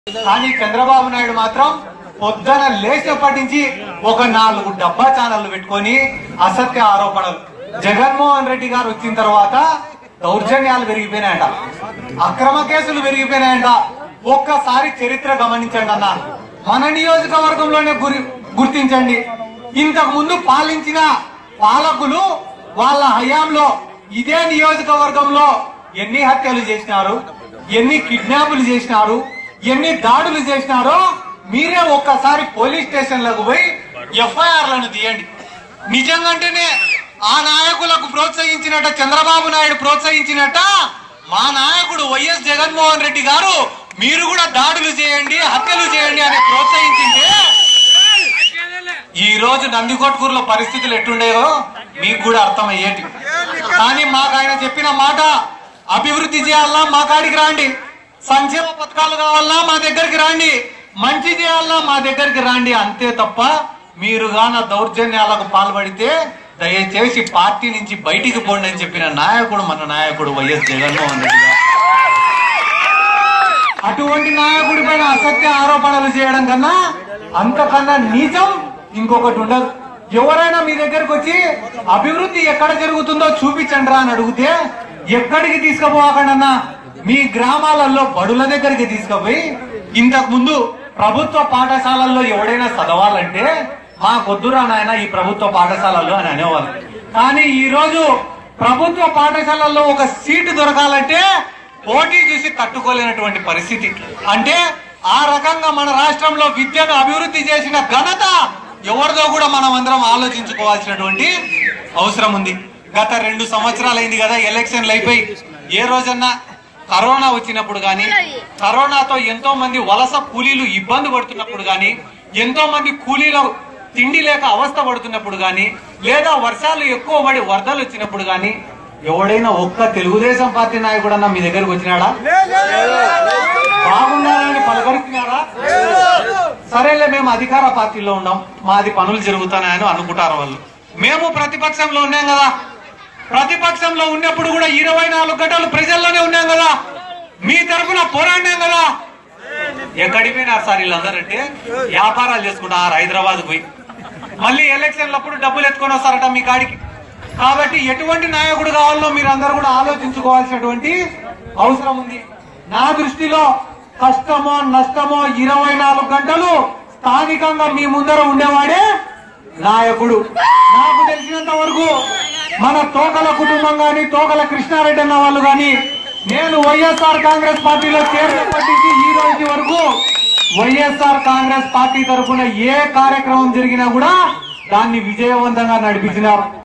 కానీ చంద్రబాబు నాయుడు మాత్రం పొద్దున లేచినప్పటి నుంచి ఒక నాలుగు డబ్బా ఛానళ్లు పెట్టుకొని అసత్య ఆరోపణలు జగన్మోహన్ రెడ్డి గారు వచ్చిన తర్వాత దౌర్జన్యాలు పెరిగిపోయినాయంట అక్రమ కేసులు పెరిగిపోయినాయంట ఒక్కసారి చరిత్ర గమనించండి అన్న మన నియోజకవర్గంలోనే గురి గుర్తించండి ఇంతకు ముందు పాలించిన పాలకులు వాళ్ళ హయాంలో ఇదే నియోజకవర్గంలో ఎన్ని హత్యలు చేసినారు ఎన్ని కిడ్నాపులు చేసినారు ఎన్ని దాడులు చేసినారో మీరే ఒక్కసారి పోలీస్ స్టేషన్లకు పోయి ఎఫ్ఐఆర్లను తీయండి నిజంగానే ఆ నాయకులకు ప్రోత్సహించినట్ట చంద్రబాబు నాయుడు ప్రోత్సహించినట్ట మా నాయకుడు వైఎస్ జగన్మోహన్ రెడ్డి గారు మీరు కూడా దాడులు చేయండి హత్యలు చేయండి అని ప్రోత్సహించింటే ఈ రోజు నందికొట్కూరులో పరిస్థితులు ఎట్టుండేవో మీకు కూడా అర్థమయ్యేటి కానీ మాకు ఆయన చెప్పిన మాట అభివృద్ధి చేయాలన్నా మా కాడికి రాండి సంక్షేమ పథకాలు కావాలన్నా మా దగ్గరికి రాండి మంచి చేయాలన్నా మా దగ్గరికి రాండి అంతే తప్ప మీరు గాన దౌర్జన్యాలకు పాల్పడితే దయచేసి పార్టీ నుంచి బయటికి పోండి అని చెప్పిన నాయకుడు మన నాయకుడు వైఎస్ జగన్మోహన్ రెడ్డి గారు అటువంటి నాయకుడి పైన అసత్య ఆరోపణలు చేయడం కన్నా అంతకన్నా నీచం ఇంకొకటి ఉండదు ఎవరైనా మీ దగ్గరకు వచ్చి అభివృద్ధి ఎక్కడ జరుగుతుందో చూపించండి రా అని అడిగితే ఎక్కడికి తీసుకుపోకండి మీ గ్రామాలలో బడుల దగ్గరికి తీసుకుపోయి ఇంతకు ముందు ప్రభుత్వ పాఠశాలల్లో ఎవడైనా చదవాలంటే మా కొద్దురా నాయన ఈ ప్రభుత్వ పాఠశాలల్లో అని అనేవాళ్ళు కానీ ఈ రోజు ప్రభుత్వ పాఠశాలల్లో ఒక సీటు దొరకాలంటే పోటీ చూసి తట్టుకోలేనటువంటి పరిస్థితి అంటే ఆ రకంగా మన రాష్ట్రంలో విద్యను అభివృద్ధి చేసిన ఘనత ఎవరిదో కూడా మనం అందరం ఆలోచించుకోవాల్సినటువంటి అవసరం ఉంది గత రెండు సంవత్సరాలైంది కదా ఎలక్షన్లు అయిపోయి ఏ రోజన్నా కరోనా వచ్చినప్పుడు గాని కరోనాతో ఎంతో మంది వలస కూలీలు ఇబ్బంది పడుతున్నప్పుడు గాని ఎంతో మంది కూలీలు తిండి లేక అవస్థ పడుతున్నప్పుడు గాని లేదా వర్షాలు ఎక్కువ పడి వరదలు వచ్చినప్పుడు గాని ఎవడైనా ఒక్క తెలుగుదేశం పార్టీ నాయకుడన్నా మీ దగ్గరకు వచ్చినాడా బాగున్నారని పలకరించినారా సరేలే మేము అధికార పార్టీలో ఉన్నాం మాది పనులు జరుగుతున్నాయని అనుకుంటారు వాళ్ళు మేము ప్రతిపక్షంలో ఉన్నాం కదా ప్రతిపక్షంలో ఉన్నప్పుడు కూడా ఇరవై నాలుగు గంటలు ప్రజల్లోనే ఉన్నాం కదా మీ తరఫున పోరాడినాం కదా ఎక్కడికి పోయినారు సార్ వీళ్ళందరంటే వ్యాపారాలు చేసుకుంటారు హైదరాబాద్ పోయి మళ్ళీ ఎలక్షన్లప్పుడు డబ్బులు ఎత్తుకొని వస్తారట మీ కాడికి కాబట్టి ఎటువంటి నాయకుడు కావాలో మీరు అందరూ కూడా ఆలోచించుకోవాల్సినటువంటి అవసరం ఉంది నా దృష్టిలో కష్టమో నష్టమో ఇరవై నాలుగు గంటలు స్థానికంగా మీ ముందర ఉండేవాడే నాయకుడు నాకు తెలిసినంత వరకు మన తోకల కుటుంబం గాని తోకల కృష్ణారెడ్డి అన్న వాళ్ళు గాని నేను వైఎస్ఆర్ కాంగ్రెస్ పార్టీలో చేరినప్పటి నుంచి ఈ రోజు వరకు వైఎస్ఆర్ కాంగ్రెస్ పార్టీ తరఫున ఏ కార్యక్రమం జరిగినా కూడా దాన్ని విజయవంతంగా నడిపించినారు